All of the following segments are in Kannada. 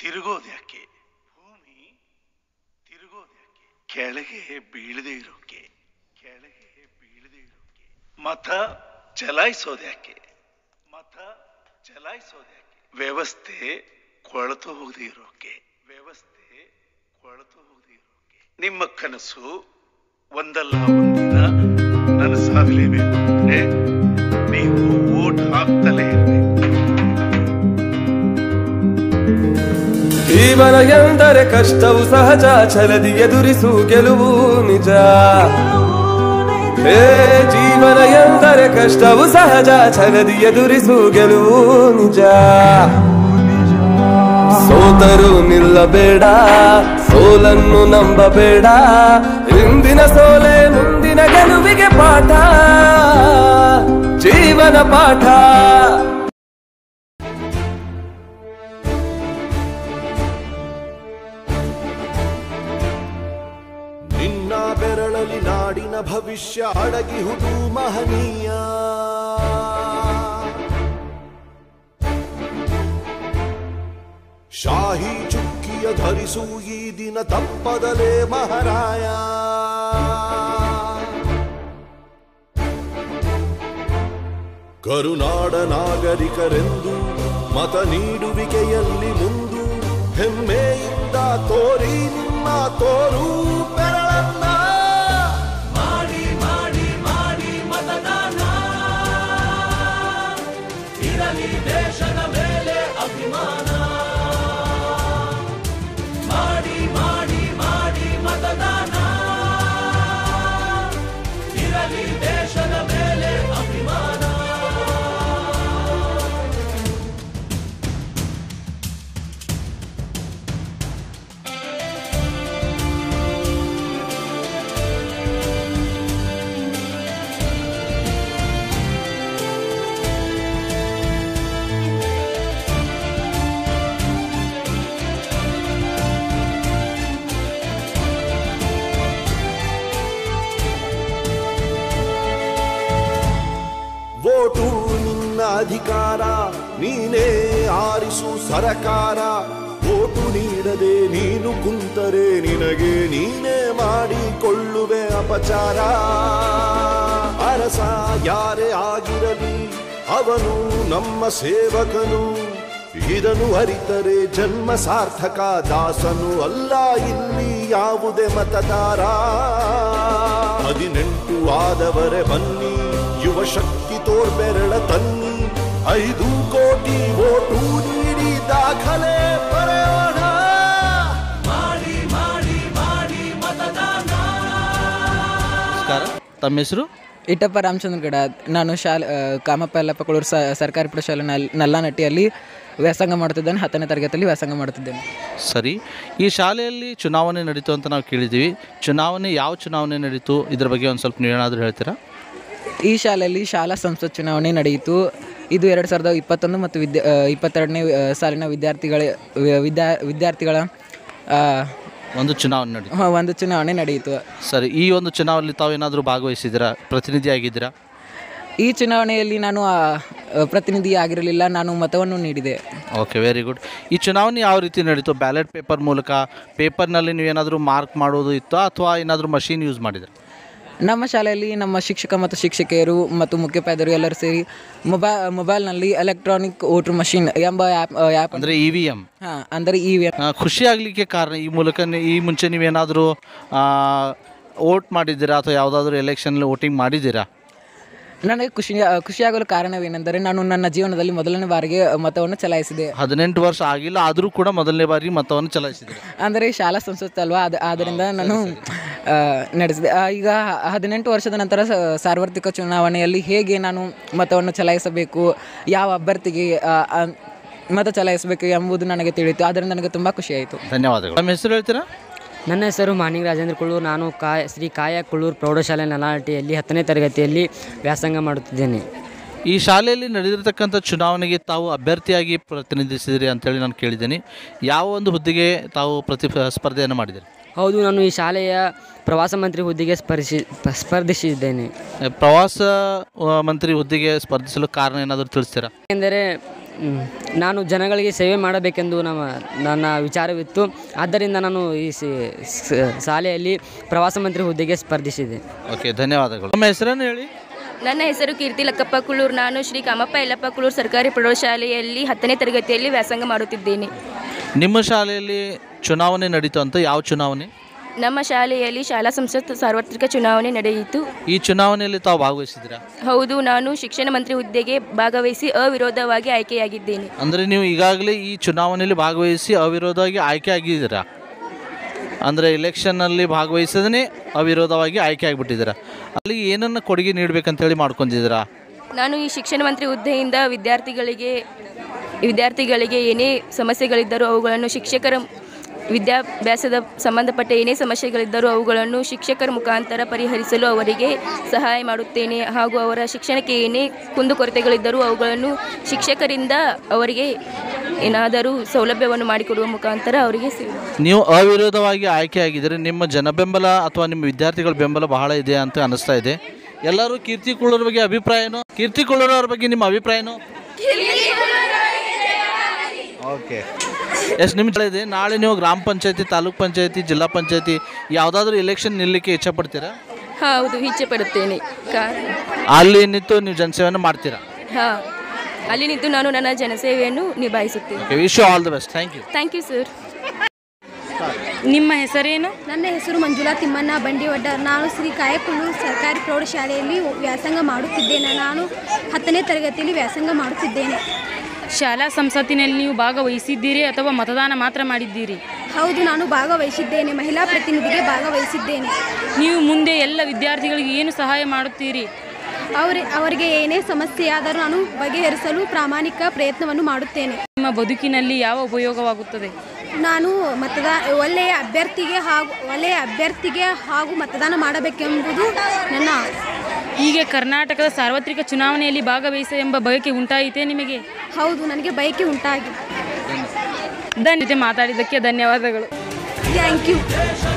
ತಿರುಗೋದ್ಯಾಕೆ ಭೂಮಿ ತಿರುಗೋದ್ಯಾಕೆ ಕೆಳಗೆ ಬೀಳದೆ ಇರೋಕೆ ಕೆಳಗೆ ಬೀಳದೆ ಇರೋಕೆ ಮತ ಚಲಾಯಿಸೋದ್ಯಾಕೆ ಮತ ಚಲಾಯಿಸೋದ್ಯಾಕೆ ವ್ಯವಸ್ಥೆ ಕೊಳತು ಹೋಗದೆ ಇರೋಕೆ ವ್ಯವಸ್ಥೆ ಕೊಳತು ಹೋಗದೆ ಇರೋಕೆ ನಿಮ್ಮ ಕನಸು ಒಂದಲ್ಲ ಒಂದಿನ ನನಸಾಗಲೇಬೇಕು ಅಂದ್ರೆ ನೀವು ಓಟ್ ಹಾಕ್ತಲೇ ಇರಬೇಕು ಜೀವನ ಎಂದರೆ ಕಷ್ಟವು ಸಹಜ ಛಲದಿ ಎದುರಿಸು ಗೆಲುವು ನಿಜ ಹೇ ಜೀವನ ಎಂದರೆ ಕಷ್ಟವು ಸಹಜ ಛಲದಿ ಎದುರಿಸು ಗೆಲುವು ನಿಜ ಸೋತರು ನಿಲ್ಲಬೇಡ ಸೋಲನ್ನು ನಂಬಬೇಡ ಇಂದಿನ ಸೋಲೆ ಮುಂದಿನ ಗೆಲುವಿಗೆ ಪಾಠ ಜೀವನ ಪಾಠ ನಿನ್ನ ಬೆರಳಲಿ ನಾಡಿನ ಭವಿಷ್ಯ ಅಡಗಿಹುದು ಮಹನೀಯ ಶಾಹಿ ಚುಕ್ಕಿಯ ಧರಿಸು ಈ ದಿನ ತಪ್ಪದಲೇ ಮಹಾರಾಯ ಕರುನಾಡ ನಾಗರಿಕರೆಂದು ಮತ ನೀಡುವಿಕೆಯಲ್ಲಿ ಮುಂದು ಹೆಮ್ಮೆಯಿಂದ ತೋರಿ ನಿಮ್ಮ ತೋರು ಬೆರಳನ್ನ ಮಾಡಿ ಮಾಡಿ ಮಾಡಿ ಮತದಾನ ಇರಲಿ ದೇಶದ ಮೇಲೆ ಅಭಿಮಾನ ಮಾಡಿ ಮಾಡಿ ಮಾಡಿ ಮತದಾನ ಇರಲಿ ದೇಶದ ಮೇಲೆ ಅಭಿಮಾನ ವೋಟು ನಿನ್ನ ಅಧಿಕಾರ ನೀನೇ ಆರಿಸು ಸರಕಾರ ವೋಟು ನೀಡದೆ ನೀನು ಕುಂತರೆ ನಿನಗೆ ನೀನೇ ಮಾಡಿಕೊಳ್ಳುವೆ ಅಪಚಾರ ಅರಸ ಯಾರೇ ಆಗಿರಲಿ ಅವನು ನಮ್ಮ ಸೇವಕನು ಇದನ್ನು ಅರಿತರೆ ಜನ್ಮ ಸಾರ್ಥಕ ದಾಸನು ಅಲ್ಲ ಇಲ್ಲಿ ಯಾವುದೇ ಮತದಾರ ಹದಿನೆಂಟು ಆದವರೆ ಬನ್ನಿ ಯುವ ಶಕ್ತಿ ತೋರ್ಬೆರಳ ತನ್ನಿ ಐದು ಕೋಟಿ ಓಟು ನೀಡಿ ದಾಖಲೆ ಬರೆಯೋಣ ಮಾಡಿ ಮಾಡಿ ಮಾಡಿ ಮತದಾನ ನಮಸ್ಕಾರ ತಮ್ಮ ಹೆಸರು ಇಟ್ಟಪ್ಪ ರಾಮಚಂದ್ರ ಗಡ ನಾನು ಶಾಲೆ ಆ, ಕಾಮಪ್ಪ ಯಲ್ಲಪ್ಪ ಕೊಳೂರು ಸ ಸರ್ಕಾರಿ ಪ್ರೌಢಶಾಲೆ ನಲ್ ನಲ್ಲಾನಟ್ಟಿಯಲ್ಲಿ ವ್ಯಾಸಂಗ ಮಾಡ್ತಿದ್ದೇನೆ ಹತ್ತನೇ ತರಗತಿಯಲ್ಲಿ ವ್ಯಾಸಂಗ ಮಾಡ್ತಿದ್ದೇನೆ ಸರಿ ಈ ಶಾಲೆಯಲ್ಲಿ ಚುನಾವಣೆ ನಡೀತು ಅಂತ ನಾವು ಕೇಳಿದ್ದೀವಿ ಚುನಾವಣೆ ಯಾವ ಚುನಾವಣೆ ನಡೀತು ಇದ್ರ ಬಗ್ಗೆ ಒಂದು ಸ್ವಲ್ಪ ನೀವೇನಾದರೂ ಹೇಳ್ತೀರಾ ಈ ಶಾಲೆಯಲ್ಲಿ ಶಾಲಾ ಸಂಸತ್ ಚುನಾವಣೆ ನಡೆಯಿತು ಇದು ಎರಡು ಸಾವಿರದ ಇಪ್ಪತ್ತೊಂದು ಮತ್ತು ವಿದ್ಯಾ ಆ, ಇಪ್ಪತ್ತೆರಡನೇ ಆ, ಸಾಲಿನ ವಿದ್ಯಾರ್ಥಿಗಳ ವಿ- ವಿದ್ಯಾ ವಿದ್ಯಾರ್ಥಿಗಳ ಆ, ಒಂದು ಚುನಾವಣೆ ನಡೀತು ಹ, ಒಂದು ಚುನಾವಣೆ ನಡೆಯಿತು ಸರಿ ಈ ಒಂದು ಚುನಾವಣೆಯಲ್ಲಿ ತಾವು ಏನಾದರೂ ಭಾಗವಹಿಸಿದ್ದೀರಾ ಪ್ರತಿನಿಧಿ ಆಗಿದ್ದೀರಾ ಈ ಚುನಾವಣೆಯಲ್ಲಿ ನಾನು ಆ, ಪ್ರತಿನಿಧಿ ಆಗಿರಲಿಲ್ಲ ನಾನು ಮತವನ್ನು ನೀಡಿದೆ ಓಕೆ ವೆರಿ ಗುಡ್ ಈ ಚುನಾವಣೆ ಯಾವ ರೀತಿ ನಡೀತು ಬ್ಯಾಲೆಟ್ ಪೇಪರ್ ಮೂಲಕ ಪೇಪರ್ನಲ್ಲಿ ನೀವೇನಾದರೂ ಮಾರ್ಕ್ ಮಾಡೋದು ಇತ್ತೋ ಅಥವಾ ಏನಾದರೂ ಮಷೀನ್ ಯೂಸ್ ಮಾಡಿದ್ರೆ ನಮ್ಮ ಶಾಲೆಯಲ್ಲಿ ನಮ್ಮ ಶಿಕ್ಷಕ ಮತ್ತು ಶಿಕ್ಷಕಿಯರು ಮತ್ತು ಮುಖ್ಯೋಪಾಧ್ಯಾಯರು ಎಲ್ಲರೂ ಸೇರಿ ಮೊಬೈ ಮೊಬೈಲ್ನಲ್ಲಿ ಎಲೆಕ್ಟ್ರಾನಿಕ್ ವೋಟರ್ ಮಷಿನ್ ಎಂಬ ಆ್ಯಪ್ ಆ್ಯಪ್ ಅಂದರೆ ಇ ವಿ ಎಮ್ ಹಾಂ ಅಂದರೆ ಈ ವ್ಯ- ಖುಷಿ ಆಗಲಿಕ್ಕೆ ಕಾರಣ ಈ ಮೂಲಕ ನೀ- ಈ ಮುಂಚೆ ನೀವೇನಾದರೂ ವೋಟ್ ಮಾಡಿದ್ದೀರಾ ಅಥವಾ ಯಾವುದಾದ್ರೂ ಎಲೆಕ್ಷನಲ್ಲಿ ವೋಟಿಂಗ್ ಮಾಡಿದ್ದೀರಾ ನನಗೆ ಖುಷಿ ಖುಷಿಯಾಗಲು ಕಾರಣವೇನೆಂದರೆ ನಾನು ನನ್ನ ಜೀವನದಲ್ಲಿ ಮೊದಲನೇ ಬಾರಿಗೆ ಮತವನ್ನು ಚಲಾಯಿಸಿದೆ ಹದಿನೆಂಟು ವರ್ಷ ಆಗಿಲ್ಲ ಆದರೂ ಕೂಡ ಮೊದಲನೇ ಬಾರಿ ಮತವನ್ನು ಚಲಾಯಿಸಿದ್ದೀರಾ ಅಂದರೆ ಶಾಲಾ ಸಂಸ್ಥೆ ಅಲ್ವಾ ಅದು ಆದ್ದರಿಂದ ನಾನು ಆ, ನಡೆಸಿದೆ ಆ, ಈಗ ಹದಿನೆಂಟು ವರ್ಷದ ನಂತರ ಸ- ಸಾರ್ವತ್ರಿಕ ಚುನಾವಣೆಯಲ್ಲಿ ಹೇಗೆ ನಾನು ಮತವನ್ನು ಚಲಾಯಿಸಬೇಕು ಯಾವ ಅಭ್ಯರ್ಥಿಗೆ ಆ, ಆ, ಮತ ಚಲಾಯಿಸಬೇಕು ಎಂಬುದು ನನಗೆ ತಿಳಿಯಿತು ಆದ್ದರಿಂದ ನನಗೆ ತುಂಬ ಖುಷಿಯಾಯಿತು ಧನ್ಯವಾದಗಳು ನಮ್ಮ ಹೆಸರು ಹೇಳ್ತೀರಾ ನನ್ನ ಹೆಸರು ಮಾನಿಂಗ್ ರಾಜೇಂದ್ರ ಕುಳ್ಳೂರು ನಾನು ಕಾಯ ಶ್ರೀ ಕಾಯ ಕುಳ್ಳೂರು ಪ್ರೌಢಶಾಲೆ ನಲಾಟಿಯಲ್ಲಿ ಹತ್ತನೇ ತರಗತಿಯಲ್ಲಿ ವ್ಯಾಸಂಗ ಮಾಡುತ್ತಿದ್ದೇನೆ ಈ ಶಾಲೆಯಲ್ಲಿ ನಡೆದಿರತಕ್ಕಂಥ ಚುನಾವಣೆಗೆ ತಾವು ಅಭ್ಯರ್ಥಿಯಾಗಿ ಪ್ರತಿನಿಧಿಸಿದಿರಿ ಅಂತೇಳಿ ನಾನು ಕೇಳಿದ್ದೀನಿ ಯಾವ ಒಂದು ಹುದ್ದೆಗೆ ತಾವು ಪ್ರತಿ ಸ್ಪರ್ಧೆಯನ್ನು ಮಾಡಿದ್ದೀರಿ ಹೌದು ನಾನು ಈ ಶಾಲೆಯ ಪ್ರವಾಸ ಮಂತ್ರಿ ಹುದ್ದೆಗೆ ಸ್ಪರ್ಶಿ ಸ್ಪರ್ಧಿಸಿದ್ದೇನೆ ಪ್ರವಾಸ ಆ, ಮಂತ್ರಿ ಹುದ್ದೆಗೆ ಸ್ಪರ್ಧಿಸಲು ಕಾರಣ ಏನಾದರೂ ತಿಳಿಸ್ತೀರಾ ಏಕೆಂದರೆ ಹ್ಮ್. ನಾನು ಜನಗಳಿಗೆ ಸೇವೆ ಮಾಡಬೇಕೆಂದು ನಮ್ಮ ನನ್ನ ವಿಚಾರವಿತ್ತು ಆದ್ದರಿಂದ ನಾನು ಈ ಸಿ- ಸ- ಶಾಲೆಯಲ್ಲಿ ಪ್ರವಾಸ ಮಂತ್ರಿ ಹುದ್ದೆಗೆ ಸ್ಪರ್ಧಿಸಿದೆ ಓಕೆ ಧನ್ಯವಾದಗಳು ನಮ್ಮ ಹೆಸರನ್ನು ಹೇಳಿ ನನ್ನ ಹೆಸರು ಕೀರ್ತಿ ಲಕ್ಕಪ್ಪ ಕುಳೂರ್ ನಾನು ಶ್ರೀ ಕಾಮಪ್ಪ ಯಲ್ಲಪ್ಪ ಕುಳೂರ್ ಸರ್ಕಾರಿ ಪ್ರೌಢಶಾಲೆಯಲ್ಲಿ ಹತ್ತನೇ ತರಗತಿಯಲ್ಲಿ ವ್ಯಾಸಂಗ ಮಾಡುತ್ತಿದ್ದೇನೆ ನಿಮ್ಮ ಶಾಲೆಯಲ್ಲಿ ಚುನಾವಣೆ ನಡೀತು ಅಂತ ಯಾವ ಚುನಾವಣೆ ನಮ್ಮ ಶಾಲೆಯಲ್ಲಿ ಶಾಲಾ ಸಂಸತ್ ಸಾರ್ವತ್ರಿಕ ಚುನಾವಣೆ ನಡೆಯಿತು ಈ ಚುನಾವಣೆಯಲ್ಲಿ ತಾವು ಭಾಗವಹಿಸಿದ್ದೀರಾ ಹೌದು ನಾನು ಶಿಕ್ಷಣ ಮಂತ್ರಿ ಹುದ್ದೆಗೆ ಭಾಗವಹಿಸಿ ಅವಿರೋಧವಾಗಿ ಆಯ್ಕೆಯಾಗಿದ್ದೇನೆ ಅಂದರೆ ನೀವು ಈಗಾಗಲೇ ಈ ಚುನಾವಣೆಯಲ್ಲಿ ಭಾಗವಹಿಸಿ ಅವಿರೋಧವಾಗಿ ಆಯ್ಕೆ ಆಗಿದ್ದೀರಾ ಅಂದರೆ ಎಲೆಕ್ಷನ್ನಲ್ಲಿ ಭಾಗವಹಿಸದೇ ಅವಿರೋಧವಾಗಿ ಆಯ್ಕೆ ಆಗಿಬಿಟ್ಟಿದ್ದೀರಾ ಅಲ್ಲಿಗೆ ಏನನ್ನು ಕೊಡುಗೆ ನೀಡಬೇಕಂತೇಳಿ ಮಾಡ್ಕೊಂಡಿದ್ದೀರಾ ನಾನು ಈ ಶಿಕ್ಷಣ ಮಂತ್ರಿ ಹುದ್ದೆಯಿಂದ ವಿದ್ಯಾರ್ಥಿಗಳಿಗೆ ವಿದ್ಯಾರ್ಥಿಗಳಿಗೆ ಏನೇ ಸಮಸ್ಯೆಗಳಿದ್ದರೂ ಅವುಗಳನ್ನು ಶಿಕ್ಷಕರ ವಿದ್ಯಾಭ್ಯಾಸದ ಸಂಬಂಧಪಟ್ಟ ಏನೇ ಸಮಸ್ಯೆಗಳಿದ್ದರೂ ಅವುಗಳನ್ನು ಶಿಕ್ಷಕರ ಮುಖಾಂತರ ಪರಿಹರಿಸಲು ಅವರಿಗೆ ಸಹಾಯ ಮಾಡುತ್ತೇನೆ ಹಾಗೂ ಅವರ ಶಿಕ್ಷಣಕ್ಕೆ ಏನೇ ಕುಂದುಕೊರತೆಗಳಿದ್ದರೂ ಅವುಗಳನ್ನು ಶಿಕ್ಷಕರಿಂದ ಅವರಿಗೆ ಏನಾದರೂ ಸೌಲಭ್ಯವನ್ನು ಮಾಡಿಕೊಡುವ ಮುಖಾಂತರ ಅವರಿಗೆ ಸೇವೆ ನೀವು ಅವಿರೋಧವಾಗಿ ಆಯ್ಕೆ ಆಗಿದ್ದರೆ ನಿಮ್ಮ ಜನ ಬೆಂಬಲ ಅಥವಾ ನಿಮ್ಮ ವಿದ್ಯಾರ್ಥಿಗಳ ಬೆಂಬಲ ಬಹಳ ಇದೆ ಅಂತ ಅನಿಸ್ತಾ ಇದೆ ಎಲ್ಲರೂ ಕೀರ್ತಿ ಕುಳ್ಳೂರ್ ಬಗ್ಗೆ ಅಭಿಪ್ರಾಯನೋ ಕೀರ್ತಿ ಕುಳ್ಳೂರ್ ಅವ್ರ ಬಗ್ಗೆ ನಿಮ್ಮ ಅಭಿಪ್ರಾಯನೋ ಓಕೆ ಎಸ್ ನಿಮ್ಮ ಜನ ಇದೆ ನಾಳೆ ನೀವು ಗ್ರಾಮ ಪಂಚಾಯತಿ ತಾಲೂಕ್ ಪಂಚಾಯತಿ ಜಿಲ್ಲಾ ಪಂಚಾಯತಿ ಯಾವುದಾದ್ರೂ ಎಲೆಕ್ಷನ್ ನಿಲ್ಲಕ್ಕೆ ಇಚ್ಛಪಡ್ತೀರಾ ಹೌದು ಇಚ್ಛೆ ಪಡುತ್ತೇನೆ ಕಾರಣ ಅಲ್ಲಿ ನಿಂತು ನೀವು ಜನಸೇವೆಯನ್ನು ಮಾಡ್ತೀರಾ ಹಾಂ ಅಲ್ಲಿ ನಿಂತು ನಾನು ನನ್ನ ಜನಸೇವೆಯನ್ನು ನಿಭಾಯಿಸುತ್ತೇನೆ okay wish all the best thank you thank you sir ನಿಮ್ಮ ಹೆಸರೇನು ನನ್ನ ಹೆಸರು ಮಂಜುಳಾ ತಿಮ್ಮಣ್ಣ ಬಂಡಿವಡ್ಡ ನಾನು ಶ್ರೀ ಕಾಯಕುಳು ಸರ್ಕಾರಿ ಪ್ರೌಢಶಾಲೆಯಲ್ಲಿ ವ್ಯಾಸಂಗ ಮಾಡುತ್ತಿದ್ದೇನೆ ನಾನು ಹತ್ತನೇ ತರಗತಿಯಲ್ಲಿ ವ್ಯಾಸಂಗ ಮಾಡುತ್ತಿದ್ದೇನೆ ಶಾಲಾ ಸಂಸತ್ತಿನಲ್ಲಿ ನೀವು ಭಾಗವಹಿಸಿದ್ದೀರಿ ಅಥವಾ ಮತದಾನ ಮಾತ್ರ ಮಾಡಿದ್ದೀರಿ ಹೌದು ನಾನು ಭಾಗವಹಿಸಿದ್ದೇನೆ ಮಹಿಳಾ ಪ್ರತಿನಿಧಿಗೆ ಭಾಗವಹಿಸಿದ್ದೇನೆ ನೀವು ಮುಂದೆ ಎಲ್ಲ ವಿದ್ಯಾರ್ಥಿಗಳಿಗೆ ಏನು ಸಹಾಯ ಮಾಡುತ್ತೀರಿ ಅವರ ಅವರಿಗೆ ಏನೇ ಸಮಸ್ಯೆಯಾದರೂ ನಾನು ಬಗೆಹರಿಸಲು ಪ್ರಾಮಾಣಿಕ ಪ್ರಯತ್ನವನ್ನು ಮಾಡುತ್ತೇನೆ ನಿಮ್ಮ ಬದುಕಿನಲ್ಲಿ ಯಾವ ಉಪಯೋಗವಾಗುತ್ತದೆ ನಾನು ಮತದಾ ಒಳ್ಳೆಯ ಅಭ್ಯರ್ಥಿಗೆ ಹಾಗೂ ಒಳ್ಳೆಯ ಅಭ್ಯರ್ಥಿಗೆ ಹಾಗೂ ಮತದಾನ ಮಾಡಬೇಕೆಂಬುದು ನನ್ನ ಹೀಗೆ ಕರ್ನಾಟಕದ ಸಾರ್ವತ್ರಿಕ ಚುನಾವಣೆಯಲ್ಲಿ ಭಾಗವಹಿಸ ಎಂಬ ಬಯಕೆ ಉಂಟಾಯಿತೇ ನಿಮಗೆ ಹೌದು ನನಗೆ ಬಯಕೆ ಉಂಟಾಗಿದೆ ಧನ್ಯ ಜೊತೆ ಮಾತಾಡಿದ್ದಕ್ಕೆ ಧನ್ಯವಾದಗಳು ಥ್ಯಾಂಕ್ ಯು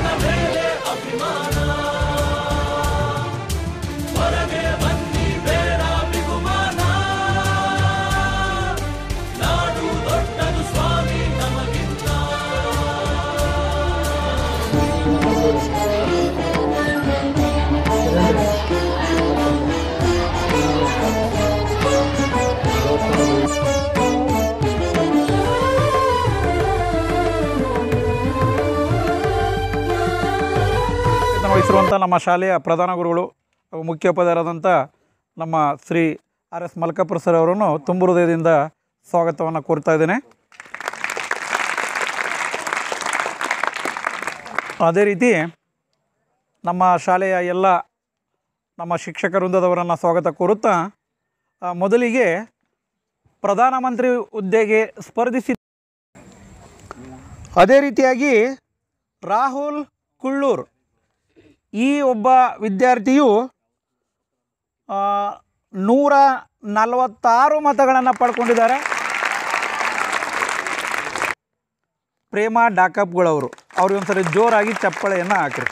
ವಹಿಸಿರುವಂಥ ನಮ್ಮ ಶಾಲೆಯ ಪ್ರಧಾನ ಗುರುಗಳು ಹಾಗೂ ಮುಖ್ಯೋಪಾಧ್ಯಾಯರಾದಂಥ ನಮ್ಮ Shri R S Malkapura sir ಅವರನ್ನು ತುಂಬು ಹೃದಯದಿಂದ ಸ್ವಾಗತವನ್ನು ಕೋರ್ತಾ ಇದ್ದೇನೆ ಅದೇ ರೀತಿ ನಮ್ಮ ಶಾಲೆಯ ಎಲ್ಲ ನಮ್ಮ ಶಿಕ್ಷಕ ವೃಂದದವರನ್ನು ಸ್ವಾಗತ ಕೋರುತ್ತಾ ಆ, ಮೊದಲಿಗೆ ಪ್ರಧಾನಮಂತ್ರಿ ಹುದ್ದೆಗೆ ಸ್ಪರ್ಧಿಸಿ ಅದೇ ರೀತಿಯಾಗಿ ರಾಹುಲ್ ಕುಳ್ಳೂರ್ ಈ ಒಬ್ಬ ವಿದ್ಯಾರ್ಥಿಯು ಆ, ನೂರ ನಲವತ್ತಾರು ಮತಗಳನ್ನು ಪಡ್ಕೊಂಡಿದ್ದಾರೆ ಪ್ರೇಮ ಡಾಕಪ್ಗಳವರು ಅವ್ರಿಗೆ ಒಂದ್ಸರಿ ಜೋರಾಗಿ ಚಪ್ಪಳೆಯನ್ನು ಹಾಕ್ರಿ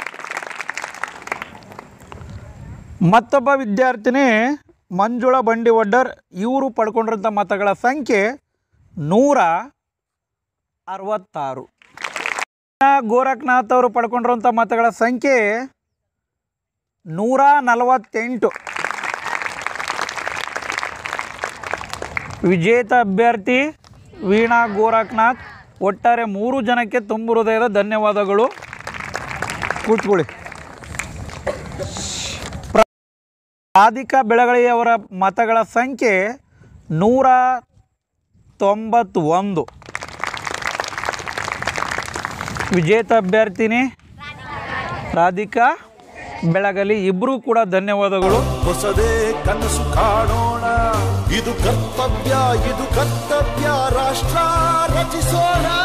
ಮತ್ತೊಬ್ಬ ವಿದ್ಯಾರ್ಥಿನಿ ಮಂಜುಳಾ ಬಂಡಿ ಒಡ್ಡರ್ ಇವರು ಪಡ್ಕೊಂಡಿರೋಂಥ ಮತಗಳ ಸಂಖ್ಯೆ ನೂರ ಅರವತ್ತಾರು ಗೋರಖ್ನಾಥ್ ಅವರು ಪಡ್ಕೊಂಡಿರುವಂಥ ಮತಗಳ ಸಂಖ್ಯೆ ನೂರ ನಲವತ್ತೆಂಟು ವಿಜೇತ ಅಭ್ಯರ್ಥಿ ವೀಣಾ ಗೋರಖ್ನಾಥ್ ಒಟ್ಟಾರೆ ಮೂರು ಜನಕ್ಕೆ ತುಂಬು ಹೃದಯದ ಧನ್ಯವಾದಗಳು ಕೂತ್ಕೊಳ್ಳಿ ಪ್ರ- ರಾಧಿಕಾ ಬೆಳಗಳಿಯವರ ಮತಗಳ ಸಂಖ್ಯೆ ನೂರ ತೊಂಬತ್ತೊಂದು ವಿಜೇತ ಅಭ್ಯರ್ಥಿನಿ ರಾಧಿಕಾ ಬೆಳಗಲಿ ಇಬ್ಬರೂ ಕೂಡ ಧನ್ಯವಾದಗಳು ಹೊಸದೇ ಕನಸು ಕಾಣೋಣ ಇದು ಕರ್ತವ್ಯ ಇದು ಕರ್ತವ್ಯ ರಾಷ್ಟ್ರ ರಚಿಸೋಣ